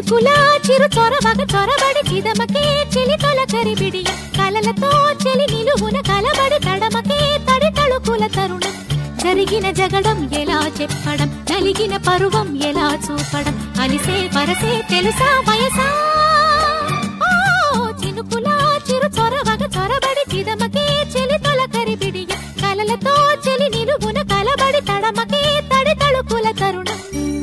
చినుకులా చిరు చొరవగ చొరబడి చిదమకే చెలి తొలకరి బిడియ కలలతో చెలి నిలువున కలబడి తడమకే తడి తళుకుల తరుణం జరిగిన జగడం ఎలా చెప్పడం నలిగిన పరువం ఎలా చూపడం అలిసే వరసే తెలుసా వయసా ఓ, చినుకులా చిరు చొరవగ చొరబడి చిదమకే చెలి తొలకరి బిడియ కలలతో చెలి నిలువున కలబడి తడమకే తడి తళుకుల తరుణం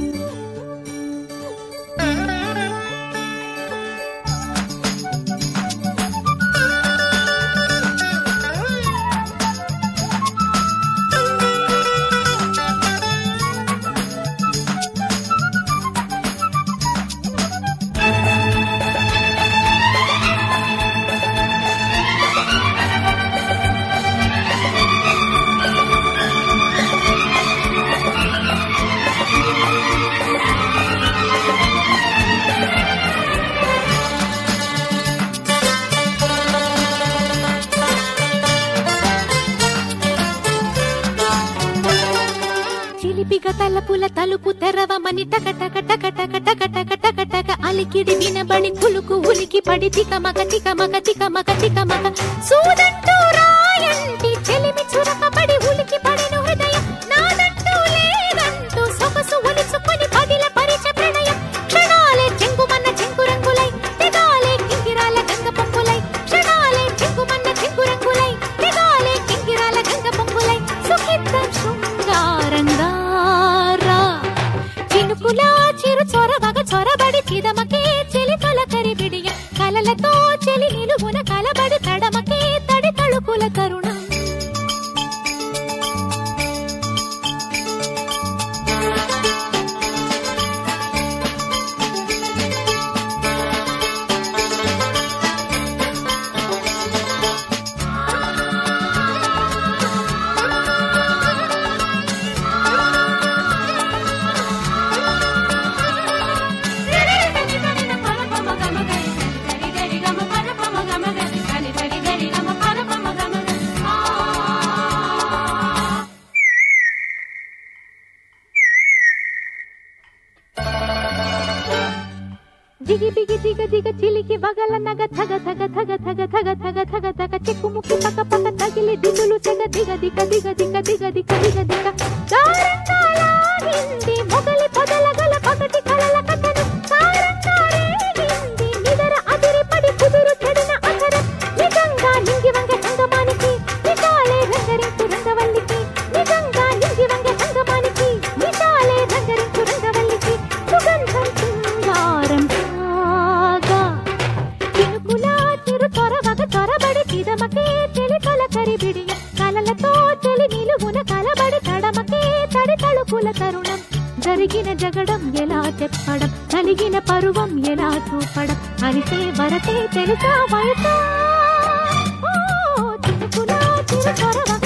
చిలిపిగ తలపుల తలుపు తెరవమని టక టక టక టక టక టక టక టక అలికిడి వినబడి కులుకు ఉలికి పడి తిక మగ తిక మగ తిక మగ తిక మగ సూదంటూ రాయంటి చెలిమి చురకబడి ఉలికి పడిన హృదయం నాదంటూ లేదంటూ సొగసు ఒలుచుకొని పదిల పరిచ ప్రణయం క్షణాలే చెంగుమన్న చెంగు రంగులై తెగాలే కింగిరాల గంగ పొంగులై క్షణాలే చెంగుమన్న చెంగు రంగులై తెగాలే కింగిరాల గంగ పొంగులై సుఖితం శృంగారంగా రా. చినుకులా చిరు చొరవగ చొరబడి చిదమకే చెలి తొలకరి బిడియ కలలతో చెలి నిలువున కలబడి తడమకే తడి తళుకుల తరుణం జిగి బిగి దిగ దిగ చిలికి వగల నగ థగ థగ థగ థగ థగ థగ థగ థగ చెక్కు ముక్కు పక్క పక్క తగిలి దిగులు చెగ దిగ దిగ దిగ దిగ దిగ దిగ దిగ దిగ దారంగా లాగింది మొగలి పొదల గల పగటి కలల కథను సారంగా రేగింది నిదర అదిరిపడి కుదురు చెడిన అధరం నిజంగా నింగి వంగ సంగమానికి నిజాలే రంగరించు రంగవల్లికి నిజంగా నింగి వంగ సంగమానికి నిజాలే రంగరించు రంగవల్లికి సుగంధం సింగారం కాగా చినుకులా చిరు చొరవగ చొరబడి చిదమకే చెలి తొలకరి బిడియ కలలతో చెలి నిలువున కలబడి తడమకే తడి తళుకుల తరుణం జరిగిన జగడం ఎలా చెప్పడం కలిగిన పరువం ఎలా చూపడం అరిసే వరసే తెలుసా వయసా ఓ చినుకులా చిరు చొరవగ